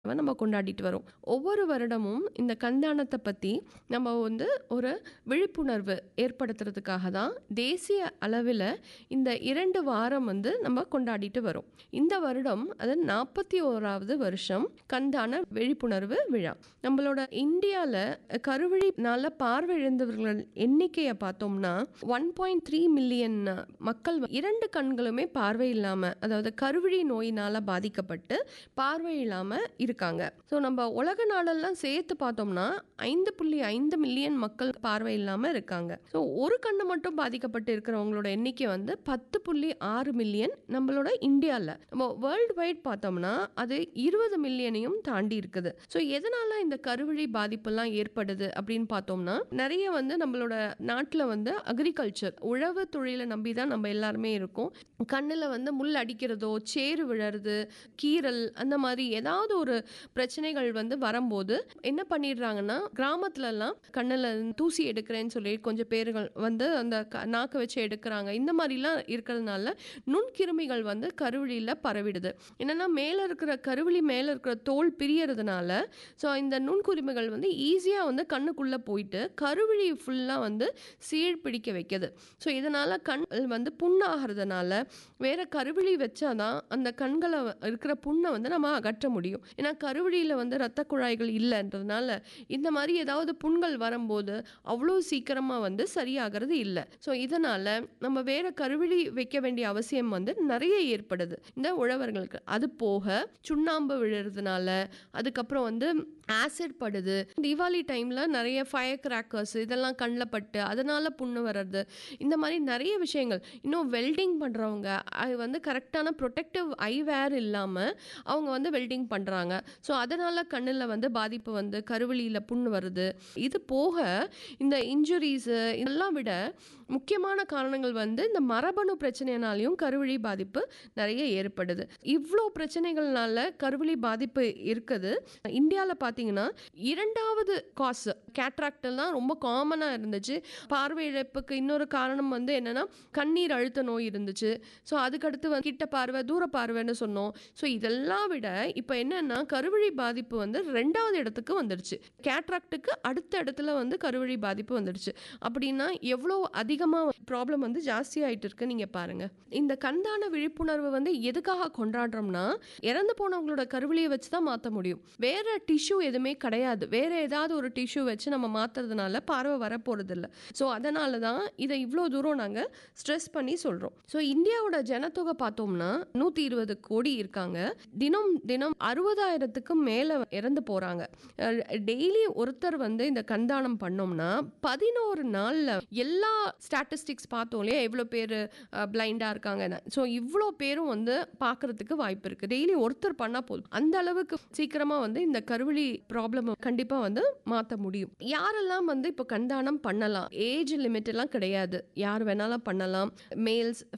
நம்ம கொண்டாடிட்டு வரோம் ஒவ்வொரு வருடமும் இந்த கண்தானத்தை பற்றி நம்ம வந்து ஒரு விழிப்புணர்வு ஏற்படுத்துறதுக்காக தான் தேசிய அளவில் இந்த இரண்டு வாரம் வந்து நம்ம கொண்டாடிட்டு வரோம் இந்த வருடம் அது நாற்பத்தி ஓராவது வருஷம் கண்தான விழிப்புணர்வு விழா நம்மளோட இந்தியாவில் கருவழினால பார்வையிழந்தவர்கள் எண்ணிக்கையை பார்த்தோம்னா ஒன் பாயிண்ட் த்ரீ மில்லியன் மக்கள் இரண்டு கண்களுமே பார்வை இல்லாமல் அதாவது கருவிழி நோயினால் பாதிக்கப்பட்டு பார்வை இல்லாமல் இருக்காங்க ஸோ நம்ம உலக நாடெல்லாம் சேர்த்து பார்த்தோம்னா ஐந்து புள்ளி ஐந்து மில்லியன் மக்கள் பார்வை இல்லாமல் இருக்காங்க ஸோ ஒரு கண்ணு மட்டும் பாதிக்கப்பட்டு இருக்கிறவங்களோட எண்ணிக்கை வந்து பத்து புள்ளி ஆறு மில்லியன் நம்மளோட இந்தியாவில் நம்ம வேர்ல்டு வைட் பார்த்தோம்னா அது இருபது மில்லியனையும் தாண்டி இருக்குது ஸோ எதனால இந்த கருவிழி பாதிப்பெல்லாம் ஏற்படுது அப்படின்னு பார்த்தோம்னா நிறைய வந்து நம்மளோட நாட்டில் வந்து அக்ரிகல்ச்சர் உழவு தொழிலை நம்பி தான் நம்ம எல்லாருமே இருக்கோம் கண்ணில் வந்து முள் அடிக்கிறதோ சேறு விழறது கீறல் அந்த மாதிரி ஏதாவது ஒரு பிரச்சனைகள் வந்து வரும்போது என்ன பண்ணிடுறாங்கன்னா கிராமத்துலலாம் கண்ணில் தூசி எடுக்கிறேன்னு சொல்லி கொஞ்சம் பேர்கள் வந்து அந்த க- நாக்கு வச்சு எடுக்கிறாங்க இந்த மாதிரிலாம் இருக்கிறதுனால நுண்கிருமிகள் வந்து கருவிழியில் பரவிடுது என்னன்னா மேலே இருக்கிற கருவிழி மேலே இருக்கிற தோல் பிரியறதுனால ஸோ இந்த நுண்குருமிகள் வந்து ஈஸியாக வந்து கண்ணுக்குள்ளே போயிட்டு கருவிழி ஃபுல்லாக வந்து சீழ் பிடிக்க வைக்குது ஸோ இதனால் கண் வந்து புண்ணாகிறதுனால வேற கருவிழி வச்சாதான் அந்த கண்களை வ- இருக்கிற புண்ணை வந்து நம்ம அகற்ற முடியும் ஏன்னா கருவிழியில் வந்து இரத்த குழாய்கள் இல்லைன்றதுனால இந்த மாதிரி ஏதாவது புண்கள் வரும்போது அவ்வளோ சீக்கிரமாக வந்து சரியாகிறது இல்லை ஸோ இதனால் நம்ம வேற கருவிழி வைக்க வேண்டிய அவசியம் வந்து நிறைய ஏற்படுது இந்த உழவர்களுக்கு அது போக சுண்ணாம்பு விழுறதுனால அதுக்கப்புறம் வந்து ஆசிட் படுது தீபாவளி டைமில் நிறைய ஃபயர் கிராக்கர்ஸ் இதெல்லாம் கண்ணில் பட்டு அதனால புண்ணு வர்றது இந்த மாதிரி நிறைய விஷயங்கள் இன்னும் வெல்டிங் பண்ணுறவங்க அது வந்து கரெக்டான ப்ரொடெக்டிவ் ஐ வேர் இல்லாமல் அவங்க வந்து வெல்டிங் பண்ணுறாங்க ஸோ அதனால் கண்ணில் வந்து பாதிப்பு வந்து கருவழியில் புண்ணு வருது இது போக இந்த இன்ஜுரிஸு இதெல்லாம் விட முக்கியமான காரணங்கள் வந்து இந்த மரபணு பிரச்சனைனாலையும் கருவழி பாதிப்பு நிறைய ஏற்படுது இவ்வளோ பிரச்சனைகள்னால கருவழி பாதிப்பு இருக்குது இந்தியாவில் பார்த்தீங்கன்னா இரண்டாவது காஸ் கேட்ராக்டெல்லாம் ரொம்ப காமனாக இருந்துச்சு பார்வை இழப்புக்கு இன்னொரு காரணம் வந்து என்னன்னா கண்ணீர் அழுத்த நோய் இருந்துச்சு ஸோ அதுக்கடுத்து வந்து கிட்ட பார்வை தூர பார்வைன்னு சொன்னோம் ஸோ இதெல்லாம் விட இப்போ என்னன்னா கருவழி பாதிப்பு வந்து ரெண்டாவது இடத்துக்கு வந்துடுச்சு கேட்ராக்டுக்கு அடுத்த இடத்துல வந்து கருவழி பாதிப்பு வந்துடுச்சு அப்படின்னா எவ்வளோ அதிகமாக ப்ராப்ளம் வந்து ஜாஸ்தி ஆயிட்டு இருக்கு நீங்க பாருங்க இந்த கண்தான விழிப்புணர்வு வந்து எதுக்காக கொண்டாடுறோம்னா இறந்து போனவங்களோட கருவிலியை வச்சு தான் மாற்ற முடியும் வேற டிஷ்யூ எதுவுமே கிடையாது வேற ஏதாவது ஒரு டிஷ்யூ வச்சு நம்ம மாத்துறதுனால பார்வை வரப்போறது இல்லை ஸோ அதனால தான் இதை இவ்வளோ தூரம் நாங்கள் ஸ்ட்ரெஸ் பண்ணி சொல்றோம் ஸோ இந்தியாவோட ஜனத்தொகை பார்த்தோம்னா நூற்றி இருபது கோடி இருக்காங்க தினம் தினம் அறுபதாயிரத்துக்கும் மேலே இறந்து போறாங்க டெய்லி ஒருத்தர் வந்து இந்த கண்தானம் பண்ணோம்னா பதினோரு நாள்ல எல்லா ஸ்டாட்டிஸ்டிக்ஸ் பார்த்தோம் இல்லையா எவ்வளோ பேர் பிளைண்டாக இருக்காங்கன்னு ஸோ இவ்வளோ பேரும் வந்து பார்க்கறதுக்கு வாய்ப்பு இருக்கு டெய்லி ஒருத்தர் பண்ணால் போதும் அந்த அளவுக்கு சீக்கிரமா வந்து இந்த கருவிழி ப்ராப்ளம் கண்டிப்பாக வந்து மாற்ற முடியும் யாரெல்லாம் வந்து இப்போ கண்தானம் பண்ணலாம் ஏஜ் லிமிட் எல்லாம் கிடையாது யார் வேணாலும் பண்ணலாம் மேல்ஸ்